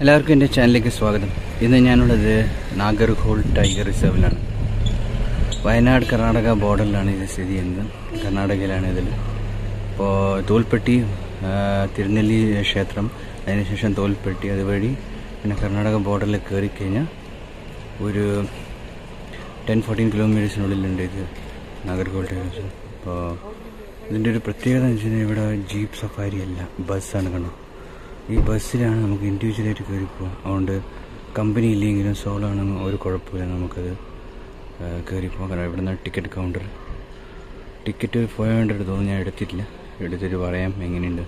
എല്ലാവർക്കും എൻ്റെ ചാനലിലേക്ക് സ്വാഗതം ഇന്ന് ഞാനുള്ളത് നാഗർഹോൾ ടൈഗർ റിസർവിലാണ് വയനാട് കർണാടക ബോർഡറിലാണ് ഇത് സ്ഥിതി ചെയ്യുന്നത് കർണാടകയിലാണ് ഇതിൽ അപ്പോൾ തോൽപ്പെട്ടി ആ, തിരുനെല്ലി ക്ഷേത്രം അതിനുശേഷം തോൽപ്പെട്ടി അതുവഴി പിന്നെ കർണാടക ബോർഡറിൽ കയറി കഴിഞ്ഞാൽ ഒരു ടെൻ ഫോർട്ടീൻ കിലോമീറ്റേഴ്സിനുള്ളിലുണ്ട് ഇത് നാഗർകോവിൽ ടൈഗർ അപ്പോൾ ഇതിൻ്റെ ഒരു പ്രത്യേകത എന്ന് വെച്ച് കഴിഞ്ഞാൽ ഇവിടെ ജീപ്പ് സഫാരി അല്ല ബസ്സാണ് കാണുന്നത് ഈ ബസ്സിലാണ് നമുക്ക് ഇൻഡിവിജ്വലായിട്ട് കയറി പോകാം അതുകൊണ്ട് കമ്പനി ഇല്ലെങ്കിലും സോളോ ആണെങ്കിൽ ഒരു കുഴപ്പമില്ല നമുക്കത് ആ, കയറി പോകാം കാരണം ഇവിടെ നിന്ന് ticket counter ticket five hundred തോന്നുന്നു ഞാൻ എടുത്തിട്ടില്ല എടുത്തിട്ട് പറയാം എങ്ങനെയുണ്ട്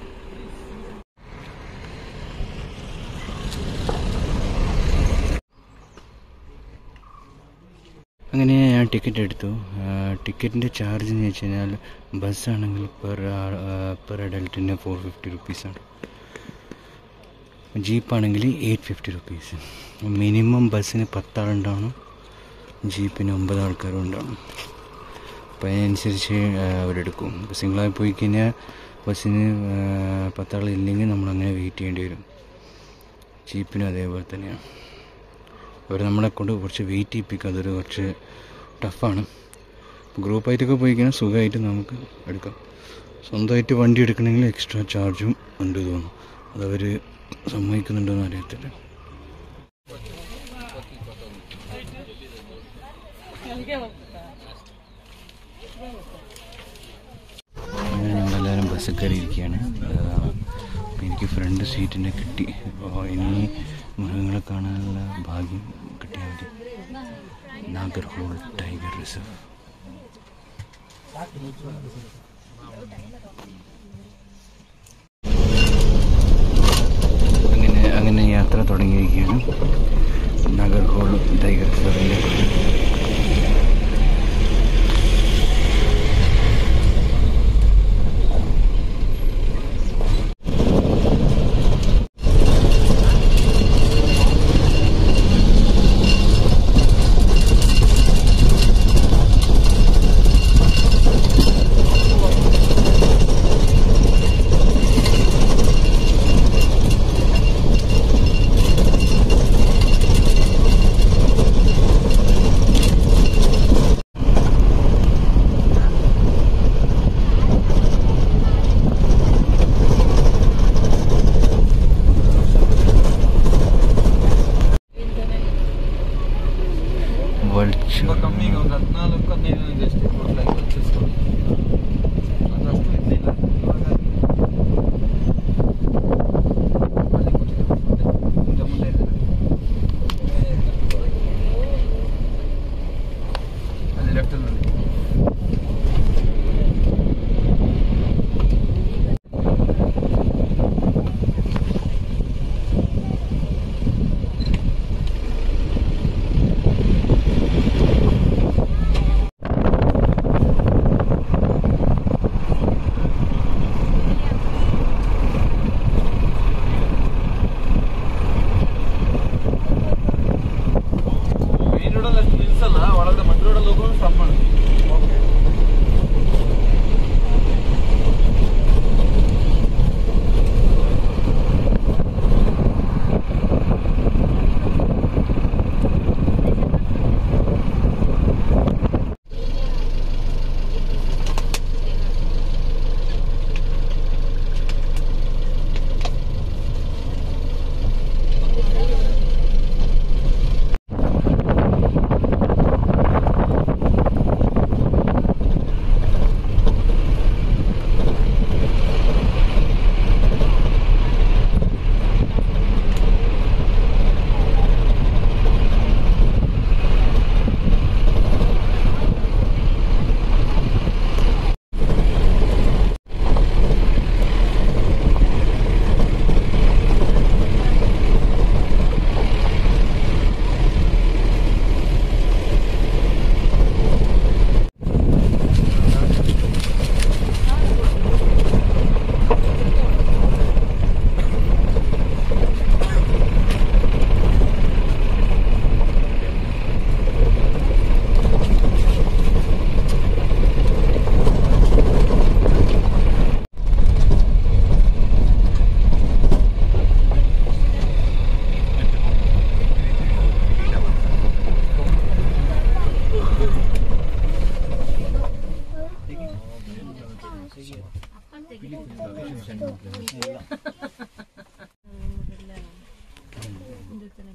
അങ്ങനെ ഞാൻ ടിക്കറ്റ് എടുത്തു ടിക്കറ്റിൻ്റെ ചാർജ് എന്ന് വെച്ച് കഴിഞ്ഞാൽ ബസ്സാണെങ്കിൽ പെർ പെർ അഡൽട്ടിന് ഫോർ ഫിഫ്റ്റി റുപ്പീസാണ് ജീപ്പാണെങ്കിൽ എയ്റ്റ് ഫിഫ്റ്റി റുപ്പീസ് മിനിമം ബസ്സിന് പത്താളുണ്ടാവണം ജീപ്പിന് ഒമ്പത് ആൾക്കാരും ഉണ്ടാവണം അപ്പോൾ അതിനനുസരിച്ച് ആ, അവരെടുക്കും ഇപ്പോൾ സിംഗിളായി പോയി കഴിഞ്ഞാൽ ബസ്സിന് ആ, പത്താളില്ലെങ്കിൽ നമ്മളങ്ങനെ വെയിറ്റ് ചെയ്യേണ്ടി വരും ജീപ്പിനും അതേപോലെ തന്നെയാണ് അവർ നമ്മളെ കൊണ്ട് കുറച്ച് വെയിറ്റ് ചെയ്യിപ്പിക്കും അതൊരു കുറച്ച് ടഫാണ് ഗ്രൂപ്പായിട്ടൊക്കെ പോയി കഴിഞ്ഞാൽ സുഖമായിട്ട് നമുക്ക് എടുക്കാം സ്വന്തമായിട്ട് വണ്ടി എടുക്കണമെങ്കിൽ എക്സ്ട്രാ ചാർജും ഉണ്ട് തോന്നുന്നു അതവർ സമ്മതിക്കുന്നുണ്ടോ എന്ന് അറിയത്തില്ല അങ്ങനെ ഞങ്ങളെല്ലാവരും ബസ്സിൽ കയറി ഇരിക്കുകയാണ് അപ്പോൾ എനിക്ക് ഫ്രണ്ട് സീറ്റിൻ്റെ കിട്ടി അപ്പോൾ ഇനി മൃഗങ്ങളെ കാണാനുള്ള ഭാഗ്യം കിട്ടിയാൽ മതി നാഗർഹോൾ ടൈഗർ റിസർവ് അങ്ങനെ അങ്ങനെ യാത്ര തുടങ്ങിയിരിക്കുകയാണ് നാഗർഹോൾ ടൈഗർ റിസർവിൻ്റെ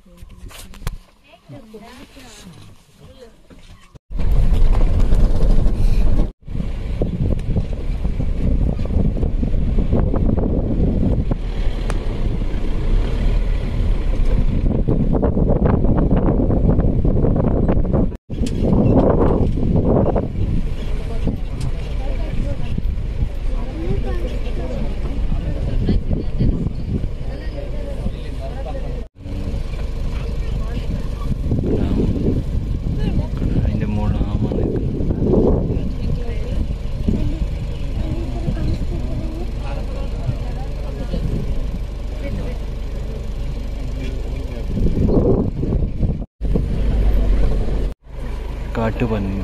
അതിൻ്റെ മുകളിൽ ആമ നിൽക്കുന്നു കാട്ടുപന്നി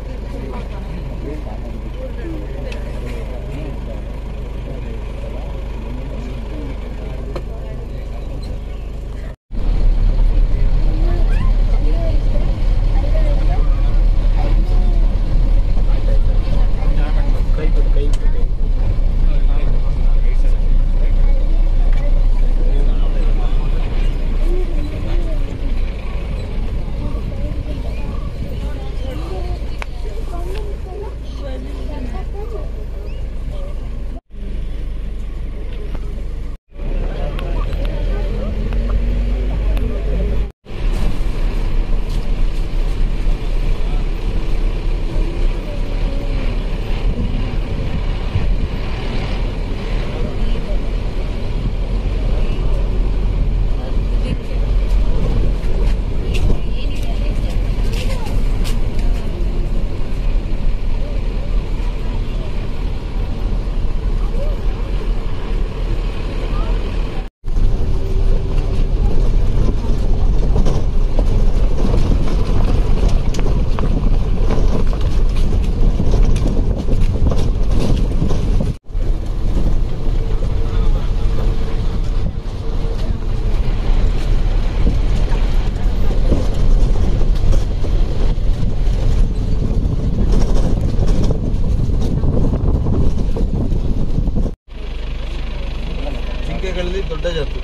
ಜಿಂಕೆಗಳಲ್ಲಿ ದೊಡ್ಡ ಜಾತಿ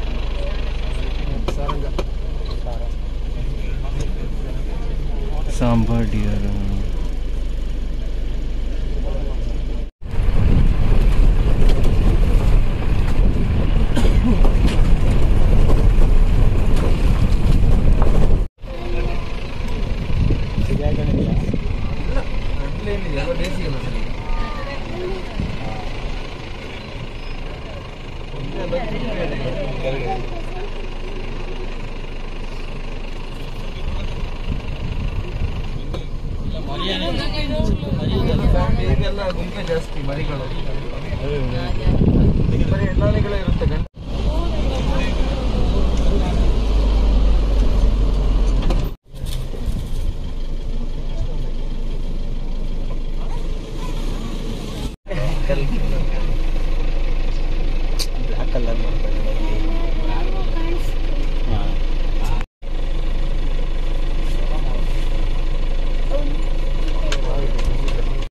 ಸಾರಂಗ സാമ്പാർ ഡിയർ ಅಡ್ಲೇನಿದೆ ಎಲ್ಲ ಬೇಸಿಗೆ ಮಸಾಲೆ ಒಂದೇ ಅಲ್ಲ, ಜಿಂಕೆ ಇದೆ. ಈಗೆಲ್ಲ ಗುಂಪೆ ಜಾಸ್ತಿ ಮರಿಗಳು ಈಗ ಬರೀ ಹೆಣ್ಣಾನೆಗಳೇ ಇರುತ್ತೆ ಗಂಡು ಕಲ್